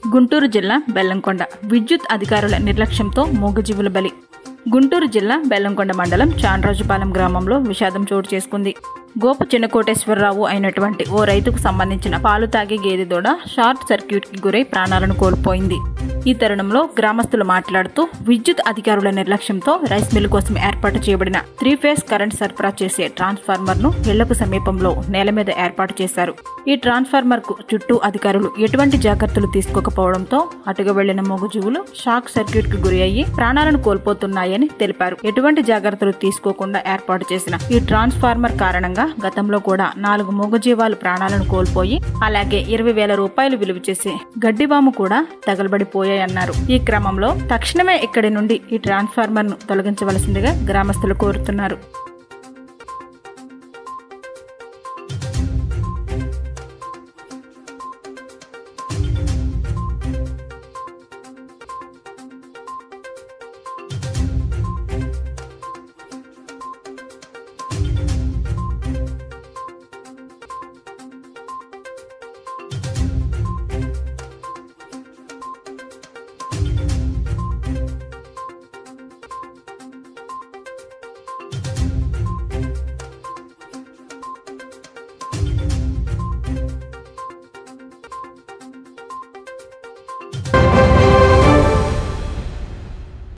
గుంటూరు జిల్లా బెల్లంకొండ విద్యుత్ అధికారుల నిర్లక్ష్యంతో మూగజీవుల బలి గుంటూరు జిల్లా బెల్లంకొండ మండలం చాండ్రాజుపాలెం గ్రామంలో విషాదం చోటు చేసుకుంది గోప చిన్నకోటేశ్వరరావు అయినటువంటి ఓ రైతుకు సంబంధించిన పాలు తాగే గేదె దూడ షార్ట్ సర్క్యూట్ కి గురై ప్రాణాలను కోల్పోయింది ఈ తరుణంలో గ్రామస్తులు మాట్లాడుతూ విద్యుత్ అధికారుల నిర్లక్ష్యంతో రైస్ మిల్ కోసం ఏర్పాటు చేయబడిన త్రీ ఫేస్ కరెంట్ సరఫరా చేసే ట్రాన్స్ఫార్మర్ ను ఇళ్లకు సమీపంలో నేల మీద ఏర్పాటు చేశారు ఈ ట్రాన్స్ఫార్మర్ కు చుట్టూ అధికారులు ఎటువంటి జాగ్రత్తలు తీసుకోకపోవడంతో అటుగా వెళ్లిన మూగజీవులు షాక్ సర్క్యూట్ కు గురి అయ్యి ప్రాణాలను కోల్పోతున్నాయని తెలిపారు ఎటువంటి జాగ్రత్తలు తీసుకోకుండా ఏర్పాటు చేసిన ఈ ట్రాన్స్ఫార్మర్ కారణంగా గతంలో కూడా నాలుగు మూగజీవాలు ప్రాణాలను కోల్పోయి అలాగే ఇరవై వేల రూపాయలు విలువ చేసే గడ్డివాము కూడా తగలబడిపోయాయన్నారు ఈ క్రమంలో తక్షణమే ఇక్కడి నుండి ఈ ట్రాన్స్ఫార్మర్ ను తొలగించవలసిందిగా గ్రామస్తులు కోరుతున్నారు